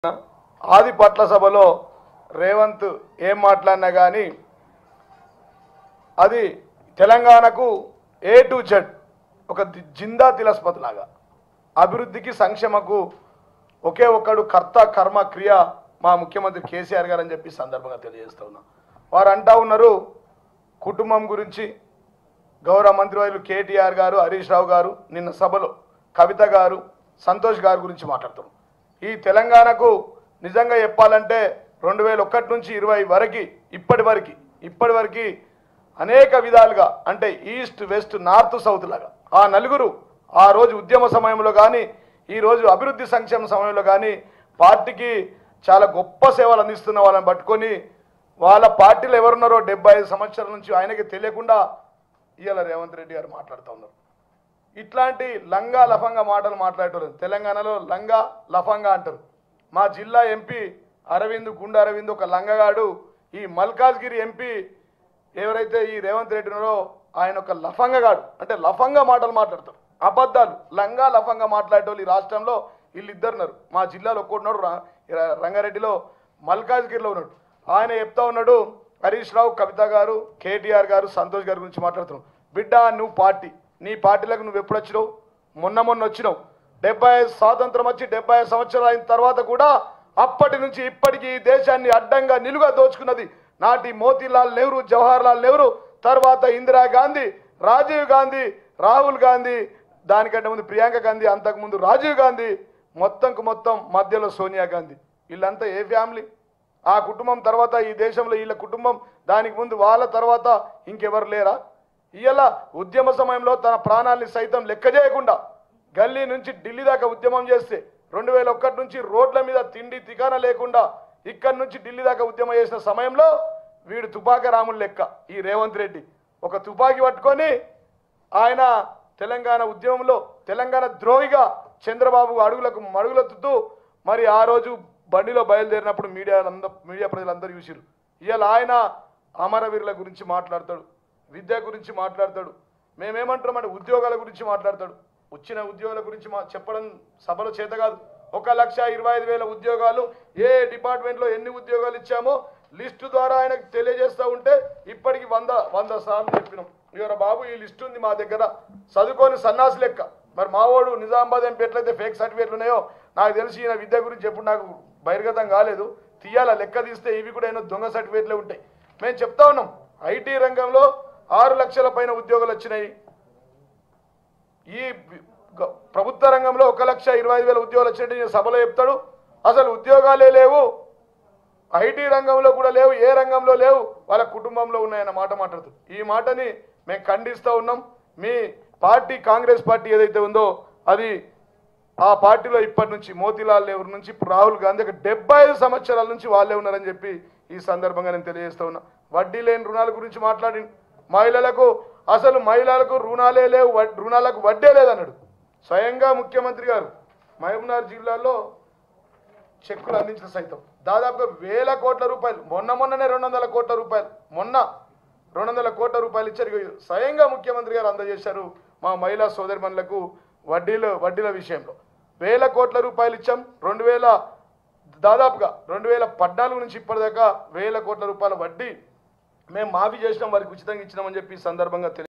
ఆది పట్ల సభలో రేవంత్ ఏం మాట్లాడినా కానీ అది తెలంగాణకు ఏ టు జెడ్ ఒక ది- జిందా తిలస్పతి లాగా అభివృద్ధికి సంక్షేమకు ఒకే ఒక్కడు కర్త కర్మ క్రియ మా ముఖ్యమంత్రి కేసీఆర్ గారు అని చెప్పి ఈ సందర్భంగా తెలియజేస్తా ఉన్నా వారు అంటా ఉన్నారు కుటుంబం గురించి గౌరవ మంత్రివర్యులు కేటీఆర్ గారు హరీష్ రావు గారు నిన్న సభలో కవిత గారు సంతోష్ గారి గురించి మాట్లాడుతారు ఈ తెలంగాణకు నిజంగా చెప్పాలంటే రెండు వేల ఒకటి నుంచి ఇరవై వరకు ఇప్పటి వరకు ఇప్పటి వరకు అనేక విధాలుగా అంటే ఈస్ట్ వెస్ట్ నార్త్ సౌత్ లాగా ఆ నలుగురు ఆ రోజు ఉద్యమ సమయంలో కానీ ఈ రోజు అభివృద్ధి సంక్షేమ సమయంలో కానీ పార్టీకి చాలా గొప్ప సేవలు అందిస్తున్న వాళ్ళని పట్టుకొని వాళ్ళ పార్టీలో ఎవరున్నారో డెబ్బై ఐదు సంవత్సరాల నుంచి ఆయనకి తెలియకుండా ఇవాళ రేవంత్ రెడ్డి గారు మాట్లాడుతూ ఉన్నారు ఇట్లాంటి లంగా లఫంగా మాటలు మాట్లాడేటోళ్ళు తెలంగాణలో లంగా లఫంగా అంటారు మా జిల్లా ఎంపీ అరవింద్ గుండె అరవింద్ ఒక లంగగాడు ఈ మల్కాజ్గిరి ఎంపీ ఎవరైతే ఈ రేవంత్ రెడ్డి ఉన్నారో ఆయన ఒక లఫంగగాడు అంటే లఫంగా మాటలు మాట్లాడతారు అబద్ధాలు లంగా లఫంగా మాట్లాడేటోళ్ళు ఈ రాష్ట్రంలో వీళ్ళు ఇద్దరున్నారు మా జిల్లాలో ఒక్కడున్నాడు రా- ర- రంగారెడ్డిలో మల్కాజ్గిరిలో ఉన్నాడు ఆయన చెప్తా ఉన్నాడు హరీష్ రావు కవిత గారు కేటీఆర్ గారు సంతోష్ గారి గురించి మాట్లాడుతున్నావు బిడ్డ నువ్వు పార్టీ నీ పార్టీలకు నువ్వు ఎప్పుడు వచ్చినావు మొన్న మొన్న వచ్చినావు డెబ్బై ఐదు స్వాతంత్రం వచ్చి డెబ్బై ఐదు సంవత్సరాలు అయిన తర్వాత కూడా అప్పటి నుంచి ఇప్పటికీ ఈ దేశాన్ని అడ్డంగా నిలుగా దోచుకున్నది నాటి మోతీలాల్ నెహ్రూ జవహర్ లాల్ నెహ్రూ తర్వాత ఇందిరాగాంధీ రాజీవ్ గాంధీ రాహుల్ గాంధీ దానికంటే ముందు ప్రియాంక గాంధీ అంతకుముందు రాజీవ్ గాంధీ మొత్తంకు మొత్తం మధ్యలో సోనియా గాంధీ వీళ్ళంతా ఏ ఫ్యామిలీ ఆ కుటుంబం తర్వాత ఈ దేశంలో వీళ్ళ కుటుంబం దానికి ముందు వాళ్ళ తర్వాత ఇంకెవరు లేరా ఇవాళ ఉద్యమ సమయంలో తన ప్రాణాల్ని సైతం లెక్క చేయకుండా గల్లీ నుంచి ఢిల్లీ దాకా ఉద్యమం చేస్తే రెండు వేల ఒకటి నుంచి రోడ్ల మీద తిండి తికాన లేకుండా ఇక్కడి నుంచి ఢిల్లీ దాకా ఉద్యమం చేసిన సమయంలో వీడు తుపాక రాములు లెక్క ఈ రేవంత్ రెడ్డి ఒక తుపాకీ పట్టుకొని ఆయన తెలంగాణ ఉద్యమంలో తెలంగాణ ద్రోహిగా చంద్రబాబు అడుగులకు మడుగులెత్తుతూ మరి ఆ రోజు బండిలో బయలుదేరినప్పుడు మీడియా అందరూ మీడియా ప్రజలందరూ చూసిరు ఇవాళ ఆయన అమరవీరుల గురించి మాట్లాడతాడు విద్య గురించి మాట్లాడతాడు మేమేమంటున్నామంటే ఉద్యోగాల గురించి మాట్లాడతాడు వచ్చిన ఉద్యోగాల గురించి మా చెప్పడం సభలో చేత కాదు ఒక లక్ష ఇరవై ఐదు వేల ఉద్యోగాలు ఏ డిపార్ట్మెంట్లో ఎన్ని ఉద్యోగాలు ఇచ్చామో లిస్టు ద్వారా ఆయనకు తెలియజేస్తూ ఉంటే ఇప్పటికి వంద వంద సార్లు చెప్పినాం ఇవర బాబు ఈ లిస్టు ఉంది మా దగ్గర చదువుకొని సన్నాసి లెక్క మరి మావోడు నిజామాబాద్ ఎంపీ ఎట్లయితే ఫేక్ సర్టిఫికేట్లు ఉన్నాయో నాకు తెలిసి ఈయన విద్య గురించి ఎప్పుడు నాకు బహిర్గతం కాలేదు తీయాల లెక్క తీస్తే ఇవి కూడా ఏమో దొంగ సర్టిఫికేట్లే ఉంటాయి మేము చెప్తా ఉన్నాం ఐటీ రంగంలో ఆరు లక్షల పైన ఉద్యోగాలు వచ్చినాయి ఈ వి- గ- ప్రభుత్వ రంగంలో ఒక లక్ష ఇరవై ఐదు వేల ఉద్యోగాలు వచ్చినట్టు ఈయన సభలో చెప్తాడు అసలు ఉద్యోగాలే లేవు ఐటీ రంగంలో కూడా లేవు ఏ రంగంలో లేవు వాళ్ళ కుటుంబంలో ఉన్నాయన్న మాట మాట్లాడుతుంది ఈ మాటని మేము ఖండిస్తూ ఉన్నాం మీ పార్టీ కాంగ్రెస్ పార్టీ ఏదైతే ఉందో అది ఆ పార్టీలో ఇప్పటి నుంచి మోతీలాల్ నెహ్రూ నుంచి ఇప్పుడు రాహుల్ గాంధీ ఒక డెబ్బై ఐదు సంవత్సరాల నుంచి వాళ్ళే ఉన్నారని చెప్పి ఈ సందర్భంగా నేను తెలియజేస్తా ఉన్నా వడ్డీ లేని రుణాల గురించి మాట్లాడి మహిళలకు అసలు మహిళలకు రుణాలే లేవు వడ్- రుణాలకు వడ్డే లేదన్నాడు స్వయంగా ముఖ్యమంత్రి గారు మహబూబ్నగర్ జిల్లాలో చెక్కులు అందించిన సైతం దాదాపుగా వేల కోట్ల రూపాయలు మొన్న మొన్ననే రెండు వందల కోట్ల రూపాయలు మొన్న రెండు వందల కోట్ల రూపాయలు ఇచ్చారు ఇగో స్వయంగా ముఖ్యమంత్రి గారు అందజేశారు మా మహిళా సోదరిమణులకు వడ్డీల వడ్డీల విషయంలో వేల కోట్ల రూపాయలు ఇచ్చాం రెండు వేల దాదాపుగా రెండు వేల పద్నాలుగు నుంచి ఇప్పటిదాకా వేల కోట్ల రూపాయల వడ్డీ మేము మాఫీ చేసినాం వారికి ఉచితంగా ఇచ్చినామని చెప్పి ఈ సందర్భంగా తెలియ